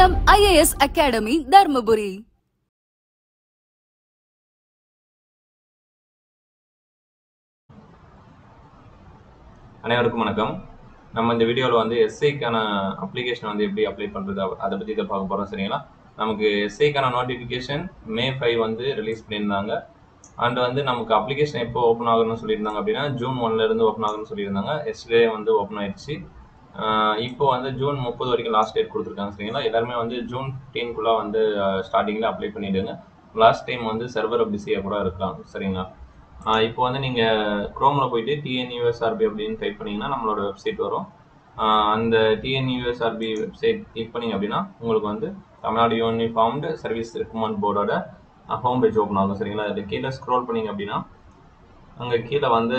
Sriram IAS academy Dharmapuri அனைவருக்கும் வணக்கம் நம்ம இந்த வீடியோவில் வந்து எஸ்ஐக்கான அப்ளிகேஷன் வந்து எப்படி அப்ளை பண்ணுறது அதை பற்றி இதை பார்க்க போகிறோம் சரிங்களா நமக்கு எஸ்ஐக்கான நோட்டிஃபிகேஷன் மே ஃபைவ் வந்து ரிலீஸ் பண்ணியிருந்தாங்க அண்ட் வந்து நமக்கு அப்ளிகேஷன் எப்போ ஓப்பன் ஆகணும்னு சொல்லியிருந்தாங்க அப்படின்னா ஜூன் ஒன்லேருந்து ஓப்பன் ஆகணும்னு சொல்லியிருந்தாங்க எஸ்டே வந்து ஓப்பன் ஆயிடுச்சு ஆஹ் இப்போ வந்து ஜூன் முப்பது வரைக்கும் லாஸ்ட் டேட் கொடுத்துருக்காங்க சரிங்களா எல்லாருமே வந்து ஜூன் டென்குள்ளே வந்து ஸ்டார்டிங்கில் அப்ளை பண்ணிவிடுங்க லாஸ்ட் டைம் வந்து சர்வர் பிஸியாக கூட இருக்கலாம் சரிங்களா ஆஹ் இப்போ வந்து நீங்கள் க்ரோமில் போயிட்டு டிஎன்யூஎஸ்ஆர்பி அப்படின்னு டைப் பண்ணிங்கன்னா நம்மளோட வெப்சைட் வரும் ஆஹ் அந்த டிஎன்யூஎஸ்ஆர்பி வெப்சைட் கிளிக் பண்ணிங்க அப்படின்னா உங்களுக்கு வந்து தமிழ்நாடு யூனிஃபார்ம்டு சர்வீஸ் ரெக்கமெண்ட் போர்டோட ஹோம் பேஜ் ஓப்பன் ஆகும் சரிங்களா அது கீழே ஸ்க்ரோல் பண்ணிங்க அப்படின்னா அங்கே கீழே வந்து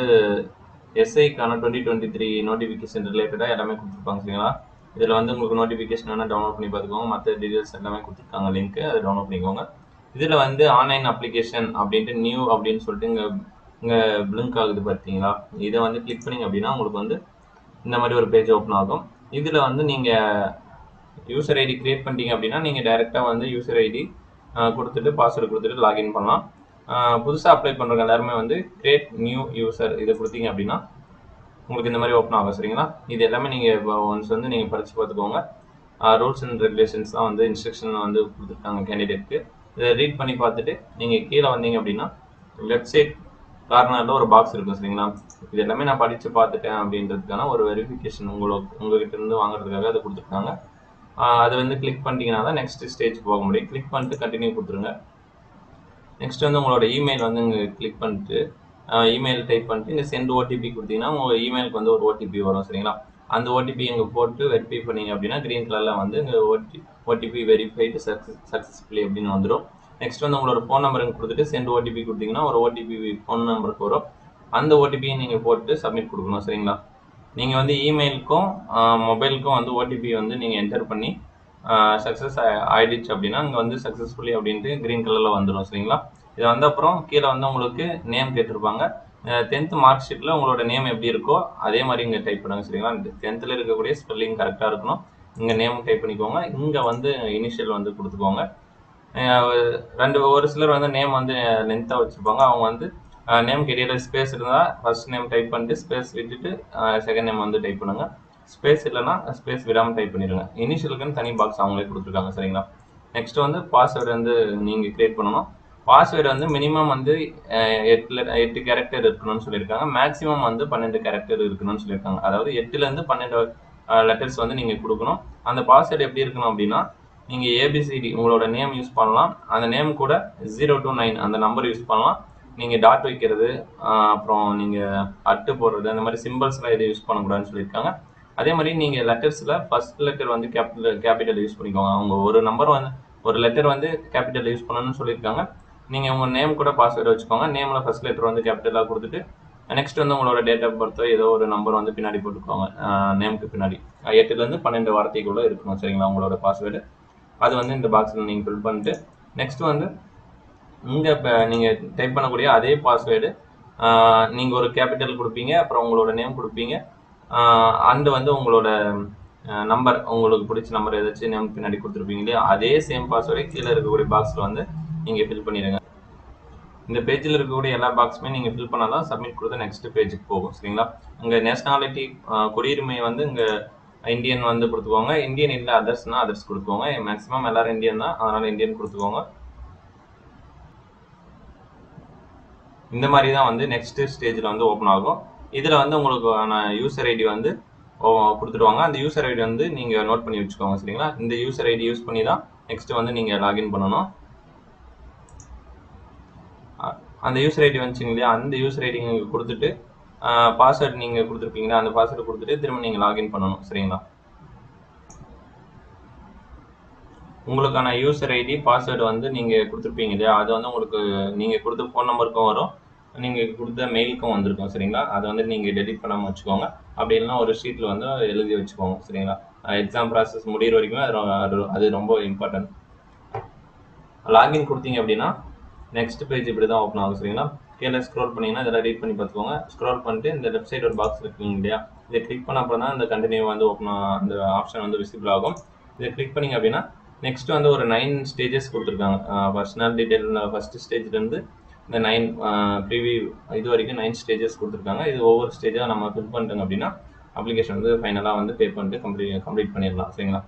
எஸ்ஐக்கான டுவெண்ட்டி டுவெண்ட்டி த்ரீ நோட்டிஃபிகேஷன் ரிலேட்டடாக எல்லாமே கொடுத்துருப்பாங்க சரிங்களா இதில் வந்து உங்களுக்கு நோட்டிஃபிகேஷன் வேணால் டவுன்லோட் பண்ணி பார்த்துக்கோங்க மற்ற டீட்டெயில்ஸ் எல்லாமே கொடுத்துருக்காங்க லிங்க்கு அதை டவுன்லோட் பண்ணிக்கோங்க இதில் வந்து ஆன்லைன் அப்ளிகேஷன் அப்படின்ட்டு நியூ அப்படின்னு சொல்லிட்டு இங்கே இங்கே பிளிங்க் ஆகுது பார்த்தீங்களா இதை வந்து கிளிக் பண்ணிங்க அப்படின்னா உங்களுக்கு வந்து இந்த மாதிரி ஒரு பேஜ் ஓப்பன் ஆகும் இதில் வந்து நீங்கள் யூசர் ஐடி கிரியேட் பண்ணிட்டீங்க அப்படின்னா நீங்கள் டைரெக்டாக வந்து யூசர் ஐடி கொடுத்துட்டு பாஸ்வேர்டு கொடுத்துட்டு லாகின் பண்ணலாம் புதுசாக அப்ளை பண்ணுறவங்க எல்லாருமே வந்து கிரியேட் நியூ யூசர் இதை கொடுத்தீங்க அப்படின்னா உங்களுக்கு இந்த மாதிரி ஓப்பன் ஆகும் சரிங்களா இது எல்லாமே நீங்கள் ஒன்ஸ் வந்து நீங்கள் படித்து பார்த்துக்கோங்க ரூல்ஸ் அண்ட் ரெகுலேஷன்ஸ் தான் வந்து இன்ஸ்ட்ரக்ஷன் வந்து கொடுத்துருக்காங்க கேண்டிடேட்க்கு இதை ரீட் பண்ணி பார்த்துட்டு நீங்கள் கீழே வந்தீங்க அப்படின்னா லெஃப்ட் சைட் கார்னரில் ஒரு பாக்ஸ் இருக்கும் சரிங்களா இது எல்லாமே நான் படித்து பார்த்துட்டேன் அப்படின்றதுக்கான ஒரு வெரிஃபிகேஷன் உங்களுக்கு உங்ககிட்ட இருந்து வாங்குறதுக்காக அதை கொடுத்துருக்காங்க அதை வந்து கிளிக் பண்ணிட்டீங்கன்னா தான் நெக்ஸ்ட் ஸ்டேஜ் போக முடியும் கிளிக் பண்ணிட்டு கண்டினியூ கொடுத்துருங்க நெக்ஸ்ட் வந்து உங்களோட இமெயில் வந்து இங்கே கிளிக் பண்ணிட்டு இமெயில் டைப் பண்ணிட்டு இங்கே சென்ட் ஓடிபி கொடுத்தீங்கன்னா உங்கள் இமெயிலுக்கு வந்து ஒரு ஓடிபி வரும் சரிங்களா அந்த ஓடிபி இங்கே போட்டு வெரிஃபை பண்ணீங்க அப்படின்னா க்ரீன் கலரில் வந்து இங்கே ஓடி ஓடிபி வெரிஃபைடு சக்ஸஸ் சக்ஸஸ்ஃபுல்லி அப்படின்னு வந்துடும் நெக்ஸ்ட் வந்து உங்களோட ஃபோன் நம்பர் கொடுத்துட்டு சென்ட் ஓடிபி கொடுத்தீங்கன்னா ஒரு ஓடிபி ஃபோன் நம்பருக்கு வரும் அந்த ஓடிபியை நீங்கள் போட்டு சப்மிட் கொடுக்கணும் சரிங்களா நீங்கள் வந்து இமெயிலுக்கும் மொபைலுக்கும் வந்து ஓடிபி வந்து நீங்கள் என்டர் பண்ணி சக்ஸஸ் ஆயிடுச்சு அப்படின்னா அங்கே வந்து சக்ஸஸ்ஃபுல்லி அப்படின்ட்டு க்ரீன் கலரில் வந்துடும் சரிங்களா இது வந்த அப்புறம் கீழே வந்து உங்களுக்கு நேம் கேட்டிருப்பாங்க டென்த் மார்க் ஷீட்டில் உங்களோட நேம் எப்படி இருக்கோ அதே மாதிரி இங்கே டைப் பண்ணுங்க சரிங்களா டென்த்தில் இருக்கக்கூடிய ஸ்பெல்லிங் கரெக்டாக இருக்கணும் இங்கே நேம் டைப் பண்ணிக்கோங்க இங்கே வந்து இனிஷியல் வந்து கொடுத்துக்கோங்க ரெண்டு ஒரு சிலர் வந்து நேம் வந்து லென்த்தாக வச்சுருப்பாங்க அவங்க வந்து நேம் கெடியில் ஸ்பேஸ் இருந்தால் ஃபர்ஸ்ட் நேம் டைப் பண்ணிட்டு ஸ்பேஸ் விட்டுட்டு செகண்ட் நேம் வந்து டைப் பண்ணுங்கள் ஸ்பேஸ் இல்லைனா ஸ்பேஸ் விடாமல் டைப் பண்ணிடுங்க இனிஷியலுக்குன்னு தனி பாக்ஸ் அவங்களே கொடுத்துருக்காங்க சரிங்களா நெக்ஸ்ட் வந்து பாஸ்வேர்டு வந்து நீங்கள் க்ரியேட் பண்ணணும் பாஸ்வேர்டு வந்து மினிமம் வந்து எட்டுல எட்டு கேரக்டர் இருக்கணும்னு சொல்லியிருக்காங்க மேக்ஸிமம் வந்து பன்னெண்டு கேரக்டர் இருக்கணும்னு சொல்லியிருக்காங்க அதாவது எட்டுலேருந்து பன்னெண்டு லெட்டர்ஸ் வந்து நீங்கள் கொடுக்கணும் அந்த பாஸ்வேர்டு எப்படி இருக்கணும் அப்படின்னா நீங்கள் ஏபிசிடி உங்களோட நேம் யூஸ் பண்ணலாம் அந்த நேம் கூட ஜீரோ டூ நைன் அந்த நம்பர் யூஸ் பண்ணலாம் நீங்கள் டாட் வைக்கிறது அப்புறம் நீங்கள் அட்டு போடுறது அந்த மாதிரி சிம்பிள்ஸ்லாம் எதுவும் யூஸ் பண்ணக்கூடாதுன்னு சொல்லியிருக்காங்க அதே மாதிரி நீங்கள் லெட்டர்ஸில் ஃபர்ஸ்ட் லெட்டர் வந்து கேபிட்டல் கேபிட்டல் யூஸ் பண்ணிக்கோங்க அவங்க ஒரு நம்பர் வந்து ஒரு லெட்டர் வந்து கேபிட்டல் யூஸ் பண்ணணும்னு சொல்லியிருக்காங்க நீங்கள் உங்கள் நேம் கூட பாஸ்வேர்டு வச்சுக்கோங்க நேமில் ஃபர்ஸ்ட் லெட்டர் வந்து கேபிட்டலாக கொடுத்துட்டு நெக்ஸ்ட் வந்து உங்களோட டேட் ஆஃப் பர்த்தோ ஏதோ ஒரு நம்பர் வந்து பின்னாடி போட்டுக்கோங்க நேமுக்கு பின்னாடி எட்டுலேருந்து பன்னெண்டு வார்த்தைக்குள்ளே இருக்கணும் சரிங்களா உங்களோட பாஸ்வேர்டு அது வந்து இந்த பாக்ஸில் நீங்கள் ஃபில் பண்ணிட்டு நெக்ஸ்ட் வந்து இங்கே இப்போ நீங்கள் டைப் பண்ணக்கூடிய அதே பாஸ்வேர்டு நீங்கள் ஒரு கேபிட்டல் கொடுப்பீங்க அப்புறம் உங்களோட நேம் கொடுப்பீங்க அண்டு வந்து உங்களோட நம்பர் உங்களுக்கு பிடிச்ச நம்பர் ஏதாச்சும் நேம் பின்னாடி கொடுத்துருப்பீங்க இல்லையா அதே சேம் பாஸ்வேர்டை கீழே இருக்கக்கூடிய பாக்ஸில் வந்து நீங்கள் ஃபில் பண்ணிடுங்க இந்த பேஜில் இருக்கக்கூடிய எல்லா பாக்ஸுமே நீங்கள் ஃபில் பண்ணால் தான் சப்மிட் கொடுத்து நெக்ஸ்ட் பேஜுக்கு போகும் சரிங்களா உங்கள் நேஷனாலிட்டி குடியுரிமை வந்து இங்கே இந்தியன் வந்து கொடுத்துக்கோங்க இந்தியன் இல்லை அதர்ஸ்னால் அதர்ஸ் கொடுத்துக்கோங்க மேக்ஸிமம் எல்லாரும் இந்தியன் தான் அதனால் இந்தியன் கொடுத்துக்கோங்க இந்த மாதிரி தான் வந்து நெக்ஸ்ட் ஸ்டேஜில் வந்து ஓப்பன் ஆகும் இதில் வந்து உங்களுக்கான யூசர் ஐடி வந்து கொடுத்துருவாங்க அந்த யூசர் ஐடி வந்து நீங்கள் நோட் பண்ணி வச்சுக்கோங்க சரிங்களா இந்த யூசர் ஐடி யூஸ் பண்ணி தான் நெக்ஸ்ட் வந்து நீங்கள் லாகின் பண்ணணும் அந்த யூசர் ஐடி வந்துச்சிங்க இல்லையா அந்த யூசர் ஐடி நீங்கள் கொடுத்துட்டு பாஸ்வேர்டு நீங்கள் கொடுத்துருப்பீங்களா அந்த பாஸ்வேர்டு கொடுத்துட்டு திரும்ப நீங்கள் லாகின் பண்ணணும் சரிங்களா உங்களுக்கான யூசர் ஐடி பாஸ்வேர்டு வந்து நீங்கள் கொடுத்துருப்பீங்க இல்லையா அது வந்து உங்களுக்கு நீங்கள் கொடுத்த ஃபோன் நம்பருக்கும் வரும் நீங்கள் கொடுத்த மெயிலுக்கும் வந்திருக்கும் சரிங்களா அதை வந்து நீங்கள் டெலிட் பண்ணாமல் வச்சுக்கோங்க அப்படி இல்லைனா ஒரு ஷீட்டில் வந்து எழுதி வச்சுக்கோங்க சரிங்களா எக்ஸாம் ப்ராசஸ் முடிகிற வரைக்குமே அது அது ரொம்ப இம்பார்ட்டன்ட் லாகின் கொடுத்தீங்க அப்படின்னா நெக்ஸ்ட் பேஜ் இப்படி தான் ஓப்பன் ஆகும் சரிங்களா கீழே ஸ்க்ரோல் பண்ணிங்கன்னா இதெல்லாம் ரீட் பண்ணி பார்த்துக்கோங்க ஸ்க்ரோல் பண்ணிட்டு இந்த லெஃப்ட் சைடு ஒரு பாக்ஸ் இருக்குங்க இல்லையா இதை கிளிக் பண்ண அப்புறம் தான் இந்த கண்டினியூ வந்து ஓப்பன் அந்த ஆப்ஷன் வந்து விசிபிள் ஆகும் இதை கிளிக் பண்ணிங்க அப்படின்னா நெக்ஸ்ட் வந்து ஒரு நைன் ஸ்டேஜஸ் கொடுத்துருக்காங்க பர்சனல் டீட்டெயில் ஃபர்ஸ்ட் ஸ்டேஜ்லேருந்து இந்த நைன் ப்ரிவியூ இது வரைக்கும் நைன் ஸ்டேஜஸ் கொடுத்துருக்காங்க இது ஒவ்வொரு ஸ்டேஜாக நம்ம ஃபில் பண்ணிட்டோங்க அப்படின்னா அப்ளிகேஷன் வந்து ஃபைனலாக வந்து பே பண்ணிட்டு கம்ப்ளீட் கம்ப்ளீட் பண்ணிடலாம் சரிங்களா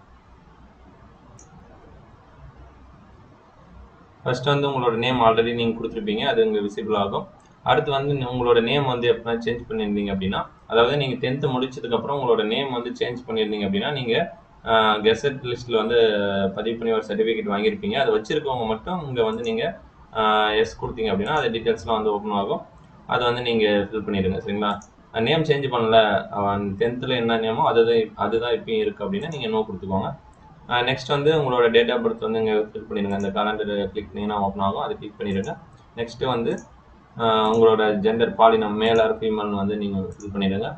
ஃபர்ஸ்ட் வந்து உங்களோட நேம் ஆல்ரெடி நீங்கள் கொடுத்துருப்பீங்க அது இங்கே விசிபிள் ஆகும் அடுத்து வந்து உங்களோட நேம் வந்து எப்படின்னா சேஞ்ச் பண்ணியிருந்தீங்க அப்படின்னா அதாவது நீங்கள் டென்த்து முடிச்சதுக்கப்புறம் உங்களோட நேம் வந்து சேஞ்ச் பண்ணியிருந்தீங்க அப்படின்னா நீங்கள் கெசட் லிஸ்ட்டில் வந்து பதிவு பண்ணி ஒரு சர்டிஃபிகேட் வாங்கியிருப்பீங்க அதை வச்சிருக்கவங்க மட்டும் இங்கே வந்து நீங்கள் எஸ் கொடுத்தீங்க அப்படின்னா அது டீட்டெயில்ஸ்லாம் வந்து ஓப்பன் ஆகும் அதை வந்து நீங்கள் ஃபில் பண்ணிடுங்க சரிங்களா நேம் சேஞ்ச் பண்ணல அவன் டென்த்தில் என்ன நேமோ அதுதான் அதுதான் இப்பயும் இருக்குது அப்படின்னா நீங்கள் நோ கொடுத்துக்கோங்க நெக்ஸ்ட் வந்து உங்களோட டேட் ஆஃப் பர்த் வந்து இங்கே ஃபில் பண்ணிடுங்க அந்த கேலண்டர் கிளிக் பண்ணிங்கன்னா ஓப்பன் ஆகும் அதை கிளிக் பண்ணிடுங்க நெக்ஸ்ட்டு வந்து உங்களோட ஜெண்டர் பாலினம் மேல் ஆர் ஃபீமேல் வந்து நீங்கள் ஃபில் பண்ணிடுங்க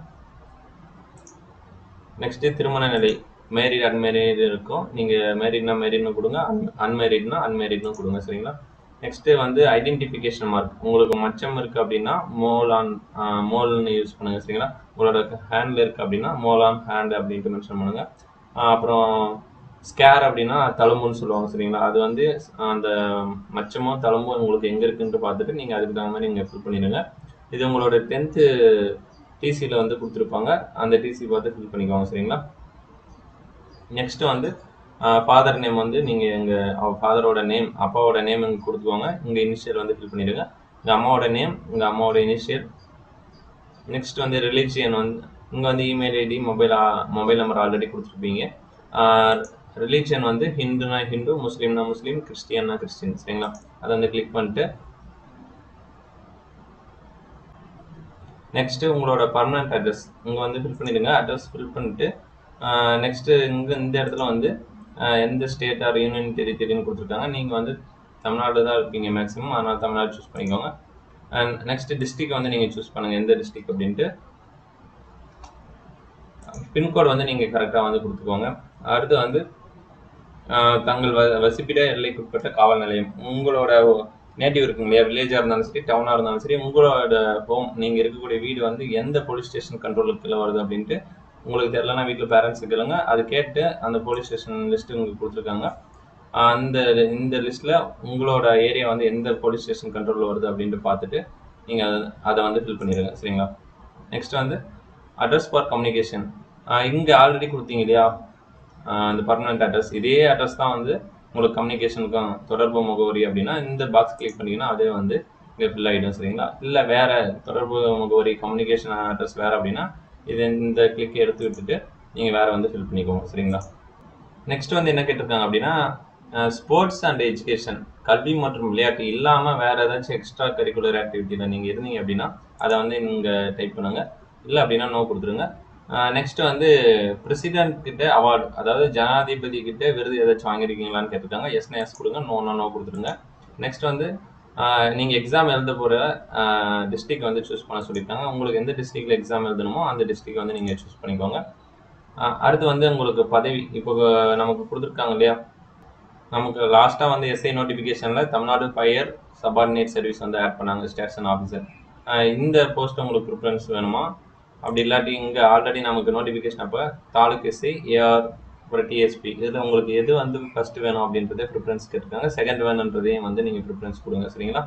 நெக்ஸ்ட்டு திருமண நிலை மேரிட் அன்மேரிட் இருக்கும் நீங்கள் மேரிட்னா மேரிட்னு கொடுங்க அன் அன்மேரிட்னா அன்மேரிட்னு கொடுங்க சரிங்களா நெக்ஸ்ட்டு வந்து ஐடென்டிஃபிகேஷன் மார்க் உங்களுக்கு மச்சம் இருக்குது அப்படின்னா மோல் ஆன் மோல்னு யூஸ் பண்ணுங்கள் சரிங்களா உங்களோட ஹேண்டில் இருக்குது அப்படின்னா மோல் ஆன் ஹேண்ட் அப்படின்ட்டு மென்ஷன் பண்ணுங்கள் அப்புறம் ஸ்கேர் அப்படின்னா தழும்புன்னு சொல்லுவாங்க சரிங்களா அது வந்து அந்த மச்சமோ தழும்போ உங்களுக்கு எங்கே இருக்குன்ட்டு பார்த்துட்டு நீங்கள் அதுக்கு தகுந்த மாதிரி நீங்கள் ஃபில் பண்ணிடுங்க இது உங்களோட டென்த்து டிசியில் வந்து கொடுத்துருப்பாங்க அந்த டிசி பார்த்து ஃபில் பண்ணிக்கோங்க சரிங்களா நெக்ஸ்ட் வந்து ஃபாதர் நேம் வந்து நீங்கள் எங்கள் ஃபாதரோட நேம் அப்பாவோட நேம் இங்கே கொடுத்துக்கோங்க இங்கே இனிஷியல் வந்து ஃபில் பண்ணிடுங்க எங்கள் அம்மாவோட நேம் எங்கள் அம்மாவோட இனிஷியல் நெக்ஸ்ட் வந்து ரிலீஜியன் வந்து இங்கே வந்து email ID mobile mobile number already கொடுத்துருப்பீங்க ரிலீஜன் வந்து ஹிந்துனா ஹிந்து முஸ்லீம்னா முஸ்லீம் கிறிஸ்டியன்னா கிறிஸ்டின் சரிங்களா அதை வந்து கிளிக் பண்ணிட்டு நெக்ஸ்ட்டு உங்களோட பர்மனண்ட் அட்ரஸ் இங்கே வந்து ஃபில் பண்ணிடுங்க அட்ரஸ் ஃபில் பண்ணிட்டு நெக்ஸ்ட்டு இங்கே இந்த இடத்துல வந்து எந்த ஸ்டேட் ஆர் யூனியன் டெரிட்டரின்னு கொடுத்துருக்காங்க நீங்கள் வந்து தமிழ்நாடு தான் இருப்பீங்க மேக்ஸிமம் அதனால் தமிழ்நாடு சூஸ் பண்ணிக்கோங்க அண்ட் நெக்ஸ்ட் டிஸ்ட்ரிக் வந்து நீங்கள் சூஸ் பண்ணுங்கள் எந்த டிஸ்ட்ரிக் அப்படின்ட்டு பின்கோடு வந்து நீங்கள் கரெக்டாக வந்து கொடுத்துக்கோங்க அடுத்து வந்து தங்கள் வ வசிப்பிட எல்லைக்குட்பட்ட காவல் நிலையம் உங்களோட நேட்டிவ் இருக்குங்க இல்லையா வில்லேஜாக இருந்தாலும் சரி டவுனாக இருந்தாலும் சரி உங்களோட ஹோம் நீங்கள் இருக்கக்கூடிய வீடு வந்து எந்த போலீஸ் ஸ்டேஷன் கண்ட்ரோலுக்கு கீழே வருது அப்படின்ட்டு உங்களுக்கு தெரியலனா வீட்டில் பேரண்ட்ஸ் கேளுங்க அது கேட்டு அந்த போலீஸ் ஸ்டேஷன் லிஸ்ட்டு உங்களுக்கு கொடுத்துருக்காங்க அந்த இந்த லிஸ்ட்டில் உங்களோட ஏரியா வந்து எந்த போலீஸ் ஸ்டேஷன் கண்ட்ரோலில் வருது அப்படின்ட்டு பார்த்துட்டு நீங்கள் அதை வந்து ஃபில் பண்ணிடுங்க சரிங்களா நெக்ஸ்ட் வந்து அட்ரஸ் ஃபார் கம்யூனிகேஷன் இங்கே ஆல்ரெடி கொடுத்தீங்க இல்லையா அந்த பர்மனெண்ட் அட்ரஸ் இதே அட்ரஸ் தான் வந்து உங்களுக்கு கம்யூனிகேஷனுக்கும் தொடர்பு முகவரி அப்படின்னா இந்த பாக்ஸ் கிளிக் பண்ணிங்கன்னா அதே வந்து இங்கே ஃபில் ஆகிடும் சரிங்களா இல்லை வேறு தொடர்பு முகவரி கம்யூனிகேஷன் அட்ரஸ் வேறு அப்படின்னா இது இந்த கிளிக் எடுத்து விட்டுட்டு நீங்கள் வேறு வந்து ஃபில் பண்ணிக்கோங்க சரிங்களா நெக்ஸ்ட் வந்து என்ன கேட்டிருக்காங்க அப்படின்னா ஸ்போர்ட்ஸ் அண்ட் எஜுகேஷன் கல்வி மற்றும் விளையாட்டு இல்லாமல் வேறு ஏதாச்சும் எக்ஸ்ட்ரா கரிக்குலர் ஆக்டிவிட்டியில் நீங்கள் இருந்தீங்க அப்படின்னா அதை வந்து நீங்கள் டைப் பண்ணுங்கள் இல்லை அப்படின்னா நோ கொடுத்துருங்க நெக்ஸ்ட் வந்து பிரசிடென்ட் கிட்ட அவார்டு அதாவது ஜனாதிபதி கிட்ட விருது ஏதாச்சும் வாங்கியிருக்கீங்களான்னு கேட்டிருக்காங்க எஸ்னா எஸ் கொடுங்க நோனா நோ கொடுத்துருங்க நெக்ஸ்ட் வந்து நீங்கள் எக்ஸாம் எழுத போகிற டிஸ்ட்ரிக் வந்து சூஸ் பண்ண சொல்லியிருக்காங்க உங்களுக்கு எந்த டிஸ்ட்ரிக்டில் எக்ஸாம் எழுதணுமோ அந்த டிஸ்ட்ரிக் வந்து நீங்கள் சூஸ் பண்ணிக்கோங்க அடுத்து வந்து உங்களுக்கு பதவி இப்போ நமக்கு கொடுத்துருக்காங்க இல்லையா நமக்கு லாஸ்ட்டாக வந்து எஸ்ஐ நோட்டிஃபிகேஷனில் தமிழ்நாடு ஃபயர் சபார்டினேட் சர்வீஸ் வந்து ஆட் பண்ணாங்க ஸ்டேஷன் ஆஃபீஸர் இந்த போஸ்ட் உங்களுக்கு ப்ரிஃபரன்ஸ் வேணுமா அப்படி இல்லாட்டி இங்கே ஆல்ரெடி நமக்கு நோட்டிஃபிகேஷன் அப்போ தாலுக் எஸ்ஐ ஏஆர் அப்புறம் டிஎஸ்பி இதில் உங்களுக்கு எது வந்து ஃபஸ்ட்டு வேணும் அப்படின்றதே ப்ரிஃபரன்ஸ் கேட்டிருக்காங்க செகண்ட் வேணுன்றதையும் வந்து நீங்கள் ப்ரிஃபரன்ஸ் கொடுங்க சரிங்களா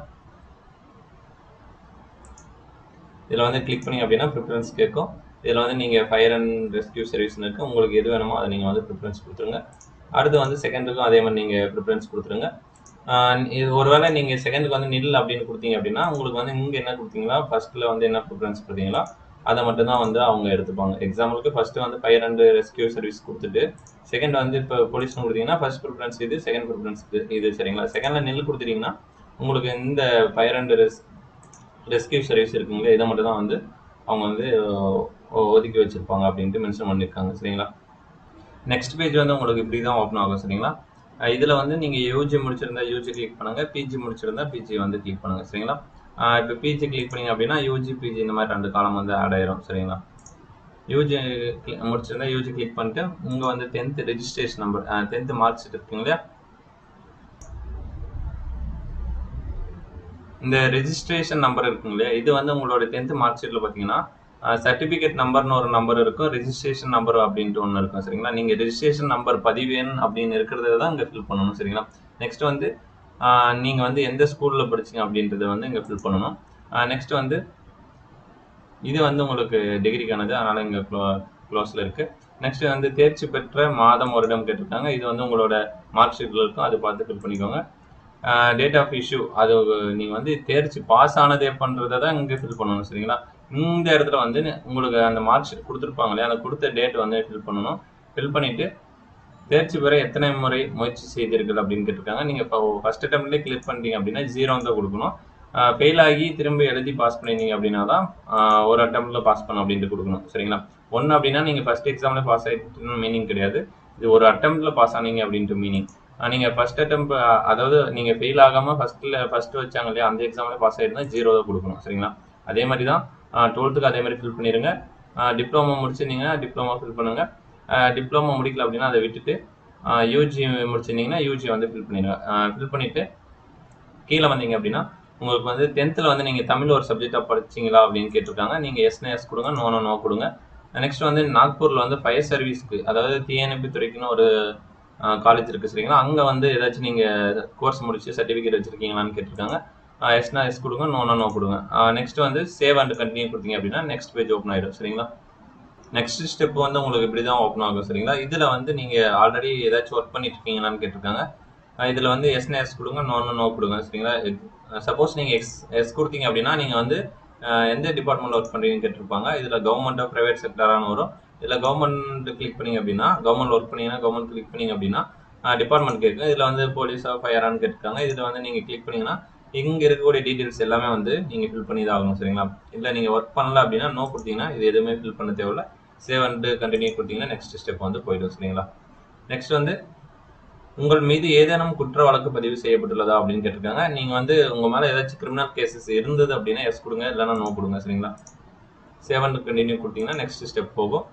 இதில் வந்து கிளிக் பண்ணி அப்படின்னா ப்ரிஃபரன்ஸ் கேட்கும் இதில் வந்து நீங்கள் ஃபயர் அண்ட் ரெஸ்கியூ சர்வீஸ்னு இருக்குது உங்களுக்கு எது வேணுமோ அதை நீங்கள் வந்து ப்ரிஃபரன்ஸ் கொடுத்துருங்க அடுத்து வந்து செகண்டுக்கும் அதே மாதிரி நீங்கள் ப்ரிஃபரன்ஸ் கொடுத்துருங்க இது ஒருவேளை நீங்கள் செகண்டுக்கு வந்து நில் அப்படின்னு கொடுத்தீங்க அப்படின்னா உங்களுக்கு வந்து இங்கே என்ன கொடுத்தீங்களா ஃபர்ஸ்ட்டில் வந்து என்ன ப்ரிஃபரன்ஸ் கொடுத்தீங்களா அதை மட்டும் தான் வந்து அவங்க எடுத்துப்பாங்க எக்ஸாம்பிளுக்கு ஃபர்ஸ்ட் வந்து ஃபயர் அண்ட் ரெஸ்கியூ சர்வீஸ் கொடுத்துட்டு செகண்ட் வந்து இப்போ போலீஸ்னு கொடுத்தீங்கன்னா ஃபர்ஸ்ட் ப்ரிஃபரன்ஸ் இது செகண்ட் ப்ரிஃபரன்ஸ் இது சரிங்களா செகண்ட்ல நெல் கொடுத்துட்டீங்கன்னா உங்களுக்கு இந்த ஃபயர் அண்ட் ரெஸ் ரெஸ்கியூ சர்வீஸ் இருக்குங்களே இதை மட்டும் தான் வந்து அவங்க வந்து ஒதுக்கி வச்சிருப்பாங்க அப்படின்ட்டு மென்ஷன் பண்ணியிருக்காங்க சரிங்களா நெக்ஸ்ட் பேஜ் வந்து உங்களுக்கு இப்படி தான் ஓப்பன் ஆகும் சரிங்களா இதில் வந்து நீங்கள் யூஜி முடிச்சிருந்தா யூஜி கிளிக் பண்ணுங்கள் பிஜி முடிச்சிருந்தா பிஜி வந்து கிளிக் பண்ணுங்கள் சரிங்களா இப்போ பிஜி கிளிக் பண்ணிங்க அப்படின்னா யூஜி பிஜி இந்த மாதிரி ரெண்டு காலம் வந்து ஆட் ஆயிரும் சரிங்களா யூஜி முடிச்சிருந்தா யூஜி கிளிக் பண்ணிட்டு இங்கே வந்து tenth registration number tenth mark sheet இருக்குங்க இல்லையா இந்த ரெஜிஸ்ட்ரேஷன் நம்பர் இருக்குங்க இல்லையா இது வந்து உங்களோட டென்த்து மார்க் ஷீட்டில் பார்த்தீங்கன்னா சர்டிஃபிகேட் நம்பர்னு ஒரு நம்பர் இருக்கும் ரெஜிஸ்ட்ரேஷன் நம்பர் அப்படின்ட்டு ஒன்று இருக்கும் சரிங்களா நீங்கள் ரெஜிஸ்ட்ரேஷன் நம்பர் பதிவேன் அப்படின்னு இருக்கிறத தான் இங்கே ஃபில் பண்ணணும் சரிங்களா நெக்ஸ்ட் வந்து நீங்கள் வந்து எந்த ஸ்கூலில் படிச்சீங்க அப்படின்றத வந்து இங்கே ஃபில் பண்ணணும் நெக்ஸ்ட் வந்து இது வந்து உங்களுக்கு டிகிரிக்கானது அதனால் இங்கே க்ளோ க்ளோஸில் இருக்குது நெக்ஸ்ட் வந்து தேர்ச்சி பெற்ற மாதம் வருடம் கேட்டிருக்காங்க இது வந்து உங்களோட மார்க் ஷீட்டில் இருக்கும் அதை பார்த்து ஃபில் பண்ணிக்கோங்க டேட் ஆஃப் இஷ்யூ அது நீங்கள் வந்து தேர்ச்சி பாஸ் ஆனதே பண்ணுறதை தான் இங்கே ஃபில் பண்ணணும் சரிங்களா இந்த இடத்துல வந்து உங்களுக்கு அந்த மார்க் ஷீட் கொடுத்துருப்பாங்க இல்லையா அந்த கொடுத்த டேட் வந்து ஃபில் பண்ணணும் ஃபில் பண்ணிவிட்டு தேர்ச்சி பெற எத்தனை முறை முயற்சி செய்தீர்கள் அப்படின்னு கேட்டிருக்காங்க நீங்கள் இப்போ ஃபஸ்ட் அட்டம்ப்ட்லேயே கிளிக் பண்ணிட்டீங்க அப்படின்னா ஜீரோ தான் கொடுக்கணும் ஃபெயில் ஆகி திரும்ப எழுதி பாஸ் பண்ணிருந்தீங்க அப்படின்னா தான் ஆஹ் ஒரு அட்டம்ப்ட்ல பாஸ் பண்ண அப்படின்ட்டு கொடுக்கணும் சரிங்களா ஒன்று அப்படின்னா நீங்கள் ஃபர்ஸ்ட் எக்ஸாமில் பாஸ் ஆகிட்டுன்னு மீனிங் கிடையாது இது ஒரு அட்டம்ப்ட்ல பாஸ் ஆனீங்க அப்படின்ட்டு மீனிங் நீங்கள் ஃபர்ஸ்ட் அட்டம் அதாவது நீங்கள் ஃபெயில் ஆகாமல் ஃபர்ஸ்ட்டில் ஃபர்ஸ்ட் வச்சாங்க இல்லையா அந்த எக்ஸாமில் பாஸ் ஆகிருந்தா ஜீரோ தான் கொடுக்கணும் சரிங்களா அதே மாதிரி தான் டுவெல்த்துக்கு அதே மாதிரி ஃபில் பண்ணிடுங்க டிப்ளமோ முடிச்சிருந்தீங்கன்னா டிப்ளமோ ஃபில் பண்ணுங்கள் டிப்ளமோ முடிக்கல அப்படின்னா அதை விட்டுட்டு யூஜி முடிச்சிருந்தீங்கன்னா யூஜி வந்து ஃபில் பண்ணிடுங்க ஃபில் பண்ணிவிட்டு கீழே வந்தீங்க அப்படின்னா உங்களுக்கு வந்து டென்த்தில் வந்து நீங்கள் தமிழ் ஒரு சப்ஜெக்டாக படிச்சீங்களா அப்படின்னு கேட்டிருக்காங்க நீங்கள் எஸ்னா எஸ் கொடுங்க நோ நோ கொடுங்க நெக்ஸ்ட் வந்து நாக்பூரில் வந்து ஃபயர் சர்வீஸ்க்கு அதாவது தீயணைப்பு துறைக்குன்னு ஒரு காலேஜ் இருக்குது சரிங்களா அங்கே வந்து ஏதாச்சும் நீங்கள் கோர்ஸ் முடிச்சு சர்டிஃபிகேட் வச்சுருக்கீங்களான்னு கேட்டிருக்காங்க எஸ்னா எஸ் கொடுங்க நோ நோ கொடுங்க நெக்ஸ்ட் வந்து சேவ் அண்ட் கண்டினியூ கொடுத்தீங்க அப்படின்னா நெக்ஸ்ட் பேஜ் ஓப்பன் ஆகிடும் சரிங்களா நெக்ஸ்ட் ஸ்டெப் வந்து உங்களுக்கு இப்படி தான் ஓப்பன் ஆகும் சரிங்களா இதில் வந்து நீங்கள் ஆல்ரெடி ஏதாச்சும் ஒர்க் பண்ணிட்டு இருக்கீங்களான்னு கேட்டிருக்காங்க இதில் வந்து எஸ்னா எஸ் கொடுங்க நோ நோ கொடுங்க சரிங்களா சப்போஸ் நீங்கள் எக்ஸ் எஸ் கொடுத்தீங்க அப்படின்னா நீங்கள் வந்து எந்த டிபார்ட்மெண்ட்டில் ஒர்க் பண்ணுறீங்கன்னு கேட்டிருப்பாங்க இதில் கவர்மெண்ட்டாக ப்ரைவேட் செக்டரானு வரும் இதில் கவர்மெண்ட் கிளிக் பண்ணிங்க அப்படின்னா கவர்மெண்ட் ஒர்க் பண்ணீங்கன்னா கவர்மெண்ட் கிளிக் பண்ணிங்க அப்படின்னா டிபார்ட்மெண்ட் கேட்கும் இதில் வந்து போலீஸாக ஃபயரான்னு கேட்டிருக்காங்க இதில் வந்து நீங்கள் கிளிக் பண்ணிங்கன்னா இங்கே இருக்கக்கூடிய டீட்டெயில்ஸ் எல்லாமே வந்து நீங்கள் ஃபில் பண்ணி தான் ஆகணும் சரிங்களா இல்லை நீங்கள் ஒர்க் பண்ணல அப்படின்னா நோ கொடுத்தீங்கன்னா இது எதுவுமே ஃபில் பண்ண தேவையில்ல சேவ் அண்டு கண்டினியூ கொடுத்தீங்கன்னா நெக்ஸ்ட் ஸ்டெப் வந்து போயிடும் சரிங்களா நெக்ஸ்ட் வந்து உங்கள் மீது ஏதேனும் குற்ற வழக்கு பதிவு செய்யப்பட்டுள்ளதா அப்படின்னு கேட்டிருக்காங்க நீங்கள் வந்து உங்கள் மேலே ஏதாச்சும் கிரிமினல் கேசஸ் இருந்தது அப்படின்னா எஸ் கொடுங்க இல்லைன்னா நோ கொடுங்க சரிங்களா செவன் கண்டினியூ கொடுத்தீங்கன்னா நெக்ஸ்ட் ஸ்டெப் போகும்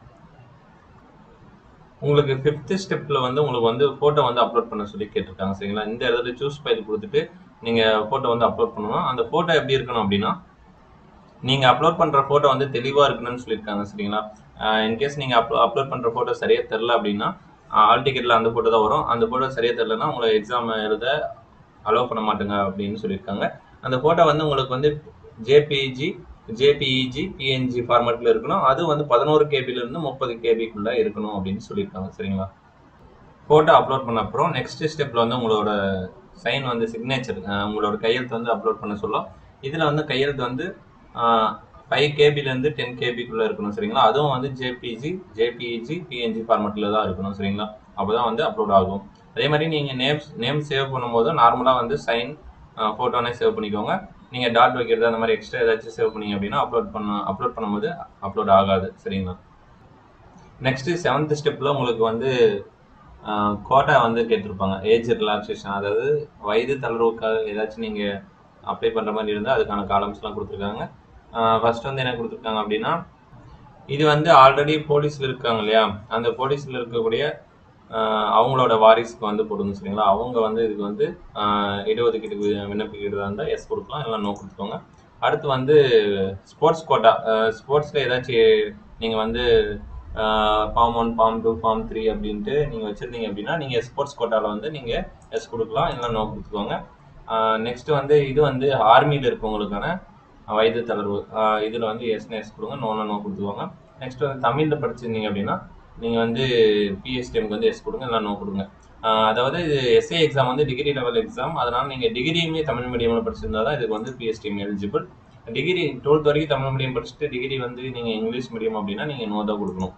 உங்களுக்கு ஃபிஃப்த் ஸ்டெப்பில் வந்து உங்களுக்கு வந்து ஃபோட்டோ வந்து அப்லோட் பண்ண சொல்லி கேட்டிருக்காங்க சரிங்களா இந்த இடத்துல சூஸ் ஃபைல் கொடுத்துட்டு நீங்கள் ஃபோட்டோ வந்து அப்லோட் பண்ணணும் அந்த ஃபோட்டோ எப்படி இருக்கணும் அப்படின்னா நீங்கள் அப்லோட் பண்ணுற ஃபோட்டோ வந்து தெளிவாக இருக்கணும்னு சொல்லியிருக்காங்க சரிங்களா இன்கேஸ் நீங்கள் அப்லோ அப்லோட் பண்ணுற ஃபோட்டோ சரியாக தெரில அப்படின்னா ஆல் டிக்கெட்டில் அந்த ஃபோட்டோ தான் வரும் அந்த ஃபோட்டோ சரியாக தெரிலனா உங்களை எக்ஸாம் எழுத அலோவ் பண்ண மாட்டேங்க அப்படின்னு சொல்லியிருக்காங்க அந்த ஃபோட்டோ வந்து உங்களுக்கு வந்து ஜேபிஜி ஜேபிஇஜி பிஎன்ஜி ஃபார்மேட்டில் இருக்கணும் அது வந்து பதினோரு கேபிலேருந்து முப்பது கேபிக்குள்ளே இருக்கணும் அப்படின்னு சொல்லியிருக்காங்க சரிங்களா ஃபோட்டோ அப்லோட் பண்ண அப்புறம் நெக்ஸ்ட் ஸ்டெப்பில் வந்து உங்களோட சைன் வந்து சிக்னேச்சர் உங்களோட கையெழுத்து வந்து அப்லோட் பண்ண சொல்லும் இதில் வந்து கையெழுத்து வந்து ஃபைவ் கேபிலேருந்து டென் கேபிக்குள்ளே இருக்கணும் சரிங்களா அதுவும் வந்து ஜேபிஜி ஜேபிஇஜி பிஎன்ஜி ஃபார்மேட்டில் தான் இருக்கணும் சரிங்களா அப்போ தான் வந்து அப்லோட் ஆகும் அதே மாதிரி நீங்கள் நேம் நேம் சேவ் பண்ணும்போது நார்மலாக வந்து சைன் ஃபோட்டோனே சேவ் பண்ணிக்கோங்க நீங்கள் டாட் வைக்கிறது அந்த மாதிரி எக்ஸ்ட்ரா ஏதாச்சும் சேவ் பண்ணீங்க அப்படின்னா அப்லோட் பண்ண அப்லோட் பண்ணும்போது அப்லோட் ஆகாது சரிங்களா நெக்ஸ்ட்டு செவன்த் ஸ்டெப்பில் உங்களுக்கு வந்து கோட்டா வந்து கேட்டிருப்பாங்க ஏஜ் ரிலாக்ஸேஷன் அதாவது வயது தளர்வுக்காக ஏதாச்சும் நீங்கள் அப்ளை பண்ணுற மாதிரி இருந்தால் அதுக்கான காலம்ஸ்லாம் கொடுத்துருக்காங்க ஃபர்ஸ்ட் வந்து என்ன கொடுத்துருக்காங்க அப்படின்னா இது வந்து ஆல்ரெடி போலீஸில் இருக்காங்க இல்லையா அந்த போலீஸில் இருக்கக்கூடிய அவங்களோட வாரிசுக்கு வந்து போடுங்க சரிங்களா அவங்க வந்து இதுக்கு வந்து இடஒதுக்கீட்டுக்கு விண்ணப்பிக்கிறதா இருந்தால் எஸ் கொடுக்கலாம் இல்லை நோ கொடுத்துக்கோங்க அடுத்து வந்து ஸ்போர்ட்ஸ் கோட்டா ஸ்போர்ட்ஸில் ஏதாச்சும் நீங்கள் வந்து form one form two form three அப்படின்ட்டு நீங்கள் வச்சுருந்தீங்க அப்படின்னா நீங்கள் ஸ்போர்ட்ஸ் கோட்டாவில் வந்து நீங்கள் எஸ் கொடுக்கலாம் இல்லை நோ கொடுத்துக்கோங்க நெக்ஸ்ட் வந்து இது வந்து ஆர்மியில் இருக்கவங்களுக்கான வயது தளர்வு இதில் வந்து எஸ்னு எஸ் கொடுங்க நோன்னு நோ கொடுத்துக்கோங்க நெக்ஸ்ட் வந்து தமிழில் படிச்சிருந்தீங்க அப்படின்னா நீங்கள் வந்து பிஎஸ்டிஎம்க்கு வந்து எஸ் கொடுங்க இல்லை நோ கொடுங்க அதாவது இது எஸ்ஏ எக்ஸாம் வந்து டிகிரி லெவல் எக்ஸாம் அதனால் நீங்கள் டிகிரியுமே தமிழ் மீடியமில் படிச்சிருந்தா தான் இதுக்கு வந்து பிஎஸ்டிஎம் எலிஜிபிள் டிகிரி டுவெல்த் வரைக்கும் தமிழ் மீடியம் படிச்சுட்டு டிகிரி வந்து நீங்கள் இங்கிலீஷ் மீடியம் அப்படின்னா நீங்கள் நோ தான் கொடுக்கணும்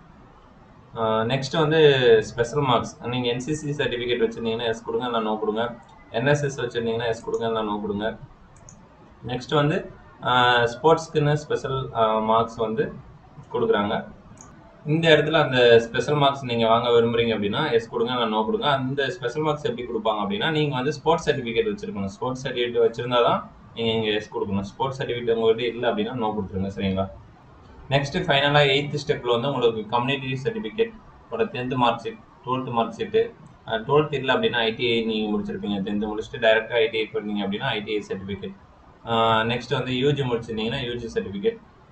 நெக்ஸ்ட் வந்து ஸ்பெஷல் மார்க்ஸ் நீங்கள் என்சிசி சர்டிஃபிகேட் வச்சுருந்தீங்கன்னா எஸ் கொடுங்க இல்லை நோ கொடுங்க என்எஸ்எஸ் வச்சுருந்தீங்கன்னா எஸ் கொடுங்க இல்லை நோ கொடுங்க நெக்ஸ்ட் வந்து ஸ்போர்ட்ஸ்க்குன்னு ஸ்பெஷல் மார்க்ஸ் வந்து கொடுக்குறாங்க இந்த இடத்துல அந்த ஸ்பெஷல் மார்க்ஸ் நீங்கள் வாங்க விரும்புறீங்க அப்படின்னா எஸ் கொடுங்க நான் நோ கொடுங்க அந்த ஸ்பெஷல் மார்க்ஸ் எப்படி கொடுப்பாங்க அப்படின்னா நீங்கள் வந்து ஸ்போர்ட்ஸ் சர்டிஃபிகேட் வச்சிருக்கணும் ஸ்போர்ட்ஸ் சர்டிஃபிகேட் வச்சிருந்தா தான் நீங்கள் இங்கே எஸ் கொடுக்கணும் ஸ்போர்ட்ஸ் சர்டிஃபிகேட் உங்கள்கிட்ட இல்லை அப்படின்னா நோ கொடுத்துருங்க சரிங்களா நெக்ஸ்ட் ஃபைனலாக எயித்து ஸ்டெப்பில் வந்து உங்களுக்கு கம்யூனிட்டி சர்டிஃபிகேட் ஒரு tenth mark sheet twelfth mark sheet twelfth இல்லை அப்படின்னா ஐடிஐ நீங்கள் முடிச்சிருப்பீங்க டென்த்து முடிச்சுட்டு டேரெக்டாக ஐடிஐ பண்ணீங்க அப்படின்னா ஐடிஐ சர்டிஃபிகேட் நெக்ஸ்ட் வந்து யூஜி முடிச்சிருந்தீங்கன்னா யூஜி சர்டிஃபிகேட்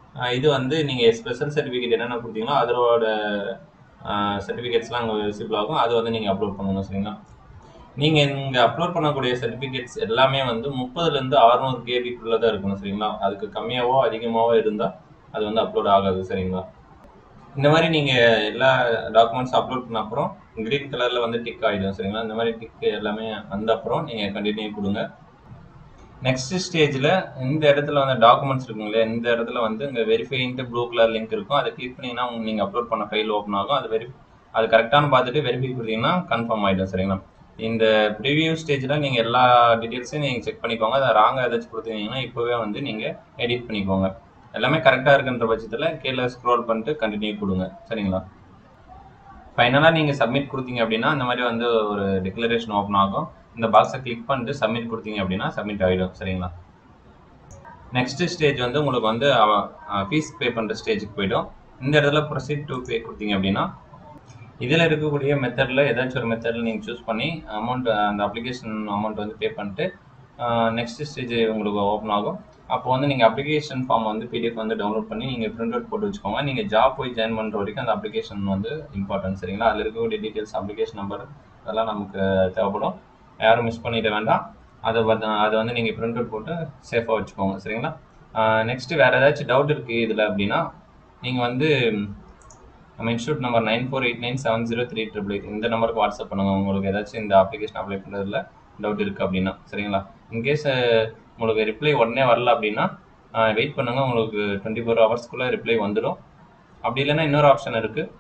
ஆஹ் இது வந்து நீங்கள் ஸ்பெஷல் சர்டிஃபிகேட் என்னென்ன கொடுத்தீங்களோ அதோட சர்டிஃபிகேட்ஸ்லாம் அங்கே விசிபிள் ஆகும் அது வந்து நீங்கள் அப்லோட் பண்ணணும் சரிங்களா நீங்கள் இங்கே அப்லோட் பண்ணக்கூடிய சர்டிஃபிகேட்ஸ் எல்லாமே வந்து முப்பதுலேருந்து அறுநூறு கேபிக்குள்ளே தான் இருக்கணும் சரிங்களா அதுக்கு கம்மியாவோ அதிகமாகவோ இருந்தால் அது வந்து அப்லோட் ஆகாது சரிங்களா இந்த மாதிரி நீங்கள் எல்லா டாக்குமெண்ட்ஸ் அப்லோட் பண்ண அப்புறம் கிரீன் கலரில் வந்து டிக் ஆகிடும் சரிங்களா இந்த மாதிரி டிக் எல்லாமே வந்த அப்புறம் நீங்கள் கண்டினியூ கொடுங்க நெக்ஸ்ட் ஸ்டேஜில் இந்த இடத்துல வந்து டாக்குமெண்ட்ஸ் இருக்குங்களே இந்த இடத்துல வந்து இங்கே வெரிஃபைன்ட்டு ப்ளூ கலர் லிங்க் இருக்கும் அதை கிளிக் பண்ணிங்கன்னா நீங்கள் அப்லோட் பண்ண ஃபைல் ஓப்பன் ஆகும் அது வெரி அது கரெக்டானு பார்த்துட்டு வெரிஃபை கொடுத்தீங்கன்னா கன்ஃபார்ம் ஆகிடும் சரிங்களா இந்த ப்ரிவியூ ஸ்டேஜில் நீங்கள் எல்லா டீட்டெயில்ஸையும் நீங்கள் செக் பண்ணிக்கோங்க அதை ராங்காக ஏதாச்சும் கொடுத்தீங்கன்னா இப்போவே வந்து நீங்கள் எடிட் பண்ணிக்கோங்க எல்லாமே கரெக்டாக இருக்குன்ற பட்சத்தில் கீழே ஸ்க்ரோல் பண்ணிட்டு கண்டினியூ கொடுங்க சரிங்களா ஃபைனலாக நீங்கள் சப்மிட் கொடுத்தீங்க அப்படின்னா இந்த மாதிரி வந்து ஒரு டிக்ளரேஷன் ஓப்பன் ஆகும் இந்த பாக்ஸை கிளிக் பண்ணிட்டு சப்மிட் கொடுத்தீங்க அப்படின்னா சப்மிட் ஆகிடும் சரிங்களா நெக்ஸ்ட் ஸ்டேஜ் வந்து உங்களுக்கு வந்து ஃபீஸ் பே பண்ணுற ஸ்டேஜுக்கு போயிடும் இந்த இடத்துல ப்ரொசீட் டு பே கொடுத்தீங்க அப்படின்னா இதில் இருக்கக்கூடிய மெத்தடில் ஏதாச்சும் ஒரு மெத்தடில் நீங்கள் சூஸ் பண்ணி அமௌண்ட் அந்த அப்ளிகேஷன் அமௌண்ட் வந்து பே பண்ணிட்டு நெக்ஸ்ட் ஸ்டேஜ் உங்களுக்கு ஓப்பன் ஆகும் அப்போ வந்து நீங்கள் அப்ளிகேஷன் ஃபார்ம் வந்து பிடிஎஃப் வந்து டவுன்லோட் பண்ணி நீங்கள் பிரிண்ட் அவுட் போட்டு வச்சுக்கோங்க நீங்கள் ஜாப் போய் ஜாயின் பண்ணுற வரைக்கும் அந்த அப்ளிகேஷன் வந்து இம்பார்ட்டன்ட் சரிங்களா அதில் இருக்கக்கூடிய டீட்டெயில்ஸ் அப்ளிகேஷன் நம்பர் அதெல்லாம் நமக்கு தேவைப்படும் யாரும் மிஸ் பண்ணிட வேண்டாம் அதை வந்து அதை வந்து நீங்கள் பிரிண்ட் அவுட் போட்டு சேஃபாக வச்சுக்கோங்க சரிங்களா நெக்ஸ்ட்டு வேறு ஏதாச்சும் டவுட் இருக்குது இதில் அப்படின்னா நீங்கள் வந்து நம்ம institute number nine four eight nine seven zero three triple eight இந்த நம்பருக்கு வாட்ஸ்அப் பண்ணுங்கள் உங்களுக்கு ஏதாச்சும் இந்த அப்ளிகேஷன் அப்ளை பண்ணுறதுல டவுட் இருக்குது அப்படின்னா சரிங்களா இன்கேஸ் உங்களுக்கு ரிப்ளை உடனே வரல அப்படின்னா வெயிட் பண்ணுங்கள் உங்களுக்கு டுவெண்ட்டி ஃபோர் ஹவர்ஸ்க்குள்ளே ரிப்ளை வந்துடும் அப்படி இல்லைன்னா இன்னொரு ஆப்ஷன் இருக்குது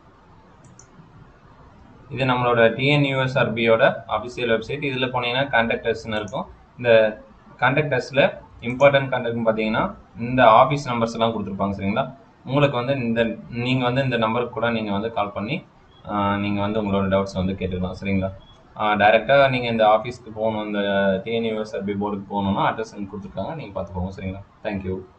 இது நம்மளோட டிஎன்யூஎஸ்ஆர்பியோட அஃபிஷியல் வெப்சைட் இதில் போனீங்கன்னா கான்டாக்டர்ஸ்னு இருக்கும் இந்த கான்டாக்டர்ஸில் இம்பார்ட்டன்ட் கான்டாக்ட்னு பார்த்தீங்கன்னா இந்த ஆஃபீஸ் நம்பர்ஸ் எல்லாம் கொடுத்துருப்பாங்க சரிங்களா உங்களுக்கு வந்து இந்த நீங்கள் வந்து இந்த நம்பருக்கு கூட நீங்கள் வந்து கால் பண்ணி நீங்கள் வந்து உங்களோட டவுட்ஸ் வந்து கேட்டுக்கலாம் சரிங்களா டைரெக்டாக நீங்கள் இந்த ஆஃபீஸ்க்கு போகணும் இந்த டிஎன்யூஎஸ்ஆர்பி போர்டுக்கு போகணுன்னா அட்ரஸ் கொடுத்துருக்காங்க நீங்கள் பார்த்துக்கோங்க சரிங்களா தேங்க்யூ